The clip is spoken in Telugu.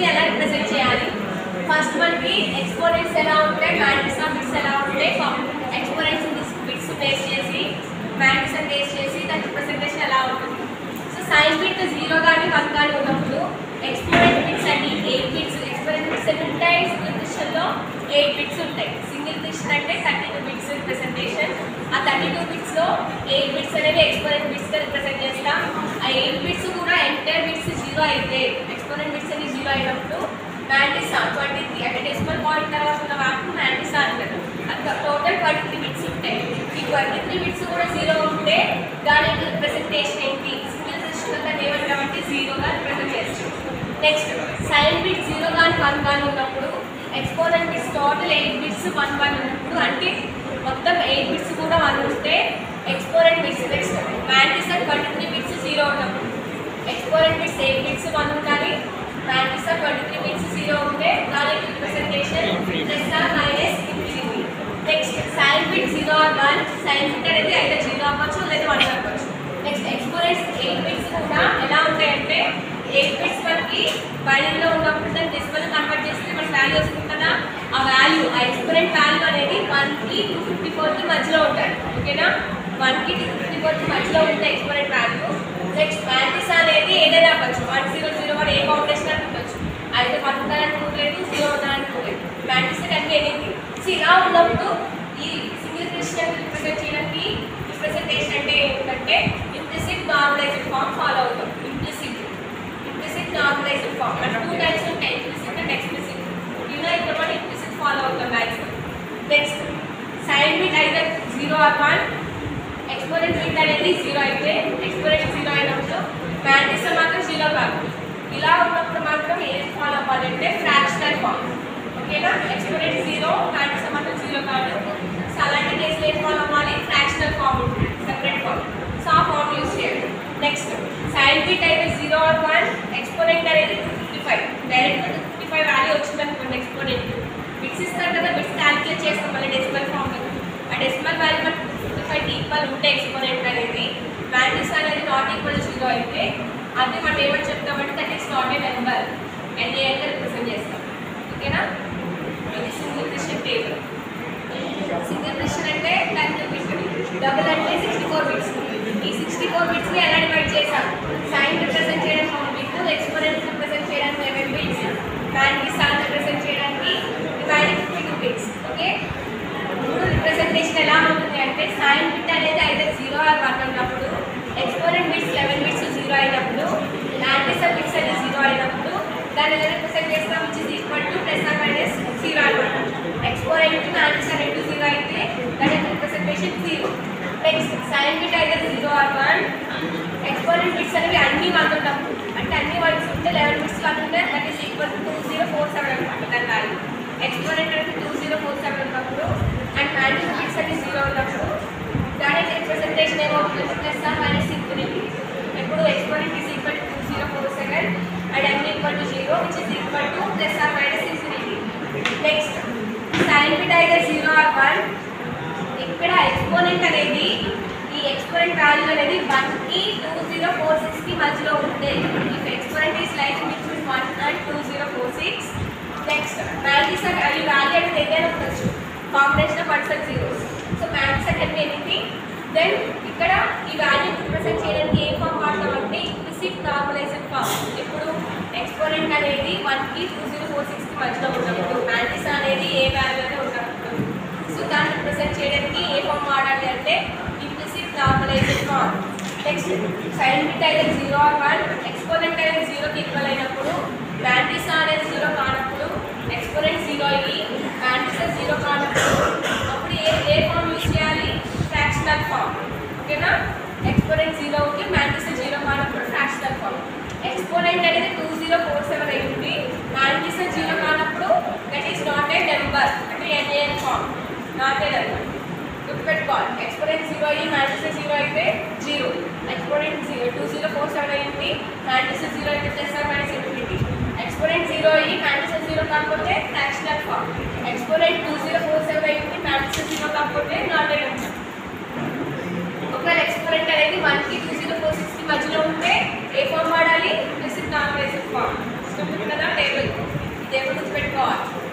ని ఎలా రిప్రజెంట్ చేయాలి ఫస్ట్ మనకి ఎక్స్పోనెంట్స్ ఎలా ఉంటాయి మ్యాట్రిక్స్ ఆఫ్ బిట్స్ ఎలా ఉంటాయి ఎక్స్పోనెంట్స్ బిట్స్ బేస్ చేసి మ్యాట్రిక్స్ బేస్ చేసి దాని రిప్రజెంటేషన్ ఎలా ఉంటుంది సో సైన్ బిట్ జీరో కానీ వన్ కానీ ఉన్నప్పుడు ఎక్స్పోనెంట్ బిట్స్ అన్ని ఎయిట్ బిట్స్ ఎక్స్పోనెంట్ బిట్స్ ఎన్ని ఉంటాయి సింగిల్ క్వశ్చన్లో ఎయిట్ బిట్స్ ఉంటాయి సింగిల్ క్వశ్చన్ అంటే థర్టీ టూ బిట్స్ రిప్రజెంటేషన్ ఆ థర్టీ టూ బిట్స్లో ఎయిట్ బిట్స్ అనేవి ఎక్స్పోనెంట్ బిట్స్గా రిప్రజెంట్ చేస్తాం ఆ ఎయిట్ బిట్స్ కూడా ఎంటైర్ బిట్స్ జీరో అయితే ఎక్స్పోనెంట్ బిట్స్ అన్ని జీరో అయినప్పుడు మ్యాంటిసా ట్వంటీ త్రీ అంటే డెసిమల్ పాయింట్ తర్వాత ఉన్న వాటిని మ్యాంటిసా అంటారు అది టోటల్ ట్వంటీ త్రీ బిట్స్ ఉంటాయి ఈ ట్వంటీ త్రీ బిట్స్ కూడా జీరో ఉంటే దాని యొక్క రిప్రజెంటేషన్ ఏంటి సింగిల్ క్వశ్చన్ దాన్ని ఏమంటామంటే జీరోగా రిప్రజెంట్ చేస్తాం నెక్స్ట్ సైన్ బిట్ జీరో కానీ వన్ కానీ ఉన్నప్పుడు exponent bits total eight bits one one ఉన్నప్పుడు అంటే మొత్తం ఎయిట్ బిట్స్ కూడా వన్ ఉంటే exponent bits next mantissa twenty three bits zero ఉన్నప్పుడు exponent bits eight bits one ఉండాలి mantissa twenty three bits zero ఉంటే దాని representation plus or minus infinity next sign bit zero or one sign bit అనేది అయితే జీరో అవ్వచ్చు లేదా వన్ అవ్వచ్చు నెక్స్ట్ ఎక్స్పోనెంట్స్ ఎయిట్ బిట్స్ కూడా ఎలా ఉంటాయంటే ఎయిట్ బిట్స్ మనకి బైనరీలో ఉన్నప్పుడు దాన్ని డెసిమల్ కన్వర్ట్ చేస్తే మన వాల్యూ వస్తుంది కదా ఆ వాల్యూ ఆ ఎక్స్పోనెంట్ వాల్యూ అనేది వన్కి టూ ఫిఫ్టీ ఫోర్కి మధ్యలో ఉంటాయి ఓకేనా వన్కి టూ ఫిఫ్టీ ఫోర్కి మధ్యలో ఉంటాయి ఎక్స్పోనెంట్ వాల్యూ నెక్స్ట్ మ్యాట్రిక్స్ అనేది ఏదైనా అవ్వచ్చు వన్ జీరో జీరో వన్ ఏ కాంబినేషన్ అని ఉండొచ్చు అయితే వన్ ఉండాలనుకోలేదు జీరో ఉండాలనుకోలేదు మ్యాట్రిక్స్ అన్ని ఎనిమిది సో ఇలా ఉన్నప్పుడు ఈ సింగిల్ క్రిస్టియన్ రిప్రజెంట్ చేయడానికి రిప్రజెంటేషన్ అంటే ఏంటంటే ఇంప్లిసిట్ నార్మలైజ్డ్ ఫామ్ ఫాలో అవుతాం ఇంప్లిసిట్ ఇంప్లిసిట్ నార్మలైజ్డ్ ఫామ్ అంటే టూ టైప్స్ ఉంటాయి ఇంప్లిసిట్ అండ్ ఎక్స్ప్లిసిట్ ఇలా ఇక్కడ మనం ఇంప్లిసిట్ ఫాలో అవుతాం మ్యాక్సిమం నెక్స్ట్ సైన్ బిట్ అయితే zero or one exponent bit అనేది జీరో అయితే ఎక్స్పోనెంట్ జీరో అయినప్పుడు మ్యాట్రిక్స్ మాత్రం జీరో కాదు ఇలా ఉన్నప్పుడు మాత్రం ఏం ఫాలో అవ్వాలంటే ఫ్రాక్షనల్ ఫామ్ ఓకేనా ఎక్స్పోనెంట్ జీరో మ్యాట్రిక్స్ మాత్రం జీరో కాదు సో అలాంటి కేసులో ఏం ఫాలో అవ్వాలి ఫ్రాక్షనల్ ఫామ్ ఉంటుంది సెపరేట్ ఫామ్ సో ఆ ఫామ్ యూస్ చేయండి నెక్స్ట్ సైన్ బిట్ అయితే జీరో ఆర్ వన్ ఎక్స్పోనెంట్ అనేది two fifty five direct two fifty five value వచ్చింది అనుకోండి ఎక్స్పోనెంట్ బిట్స్ ఇస్తారు కదా బిట్స్ క్యాలిక్యులేట్ చేస్తాం మళ్ళీ డెసిమల్ ఫామ్ ఆ డెసిమల్ వాల్యూ మనకు టూ ఫిఫ్టీ ఫైవ్ ఈక్వల్ ఉంటే ఎక్స్పోనెంట్ అనేది మ్యాట్రిక్స్ అనేది నాట్ ఈక్వల్ జీరో అయితే అది మనం ఏమని చెప్తామంటే that is not a number ఎన్ఏగా రిప్రజెంట్ చేస్తాం ఓకేనా ఇది సింగిల్ క్రిస్టియన్ టేబుల్ సింగిల్ క్రిస్టియన్ అంటే టెన్ రూపీస్ డబుల్ అంటే సిక్స్టీ ఫోర్ బిట్స్ ఈ సిక్స్టీ ఫోర్ బిట్స్ని ఎలా డివైడ్ చేసాం సైన్ రిప్రజెంట్ చేయడానికి ఒక బిట్ ఎక్స్పోనెంట్ రిప్రజెంట్ చేయడానికి eleven bits matrix sir represent చేయడానికి dividing fifty two bits okay ఇప్పుడు రిప్రజెంటేషన్ ఎలా ఉంటుంది అంటే సైన్ బిట్ అనేది అయితే జీరో ఆర్ వన్ ఉన్నప్పుడు exponent bits eleven bits zero అయినప్పుడు మ్యాట్రిక్స్ బిట్స్ అనేది జీరో అయినప్పుడు దాన్ని ఎలా రిప్రజెంట్ చేస్తాం which is equal to plus or minus zero అనమాట ఎక్స్పోనెంట్ మ్యాట్రిక్స్ అనేది జీరో అయితే దాని representation zero next sign bit అయితే zero or one exponent bits అనేవి అన్ని వన్ ఉన్నప్పుడు అంటే అన్ని వన్స్ ఉంటే లెవెన్ బిట్స్ వన్ ఉంటే that is equal to two zero four seven అనమాట దాని వాల్యూ ఎక్స్పోనెంట్ అనేది టూ జీరో ఫోర్ సెవెన్ ఉన్నప్పుడు అండ్ మ్యాట్రిక్స్ బిట్స్ అనేది జీరో ఉన్నప్పుడు దాని రిప్రజెంటేషన్ ఏమవుతుంది ప్లస్ ఆర్ మైనస్ ఇన్ఫినిటీ ఇప్పుడు exponent is equal to two zero four seven and N equal to zero which is equal to plus or minus infinity next sign bit అయితే జీరో ఆర్ వన్ ఇక్కడ ఎక్స్పోనెంట్ అనేది ఈ ఎక్స్పోనెంట్ వాల్యూ అనేది వన్ కి టూ జీరో ఫోర్ సిక్స్ కి మధ్యలో ఉంటే if exponent is like between one and two zero four six next matrix ఈ వాల్యూ అనేది ఏదైనా ఉండొచ్చు combination of ones and zeros so matrix అంటే ఎనీథింగ్ దెన్ ఇక్కడ ఈ వాల్యూ రిప్రజెంట్ చేయడానికి ఏ ఫామ్ వాడతాం అంటే ఇంప్లిసిట్ నార్మలైజ్డ్ ఫామ్ ఇప్పుడు ఎక్స్పోనెంట్ అనేది వన్ కి టూ జీరో ఫోర్ సిక్స్ కి మధ్యలో ఉన్నప్పుడు మ్యాట్రిక్స్ అనేది ఏ వాల్యూ అనేది ఉన్నప్పుడు సో దాన్ని రిప్రజెంట్ చేయడానికి ఏ ఫామ్ వాడాలి అంటే implicit normalized form next sign bit అయితే జీరో ఆర్ వన్ ఎక్స్పోనెంట్ అనేది జీరోకి ఈక్వల్ అయినప్పుడు మ్యాట్రిక్స్ అనేది జీరో కానప్పుడు ఎక్స్పోనెంట్ జీరో అయ్యి మ్యాట్రిక్స్ జీరో కానప్పుడు అప్పుడు ఏ ఏ ఫామ్ యూజ్ చేయాలి ఫ్రాక్షనల్ ఫామ్ ఓకేనా ఎక్స్పోనెంట్ జీరో ఉంటే మ్యాట్రిక్స్ జీరో కానప్పుడు ఫ్రాక్షనల్ ఫామ్ ఎక్స్పోనెంట్ అనేది టూ జీరో ఫోర్ సెవెన్ అయ్యింది మ్యాట్రిక్స్ జీరో కానప్పుడు that is not a number అంటే NaN form not a number గుర్తుపెట్టుకోవాలి ఎక్స్పోనెంట్ జీరో అయ్యి మ్యాట్రిక్స్ జీరో అయితే zero exponent zero two zero four seven అయ్యింది మ్యాట్రిక్స్ జీరో అయితే plus or minus infinity exponent zero అయ్యి మ్యాట్రిక్స్ జీరో కాకపోతే fractional form exponent two zero four seven అయ్యింది మ్యాట్రిక్స్ జీరో కాకపోతే నాట్ ఏ నెంబర్ ఒకవేళ ఎక్స్పోనెంట్ అనేది వన్ కి టూ జీరో ఫోర్ సిక్స్ కి మధ్యలో ఉంటే ఏ ఫామ్ వాడాలి విసిట్ నార్మలైజ్డ్ ఫామ్ కదా టేబుల్ గుర్తుపెట్టుకోవాలి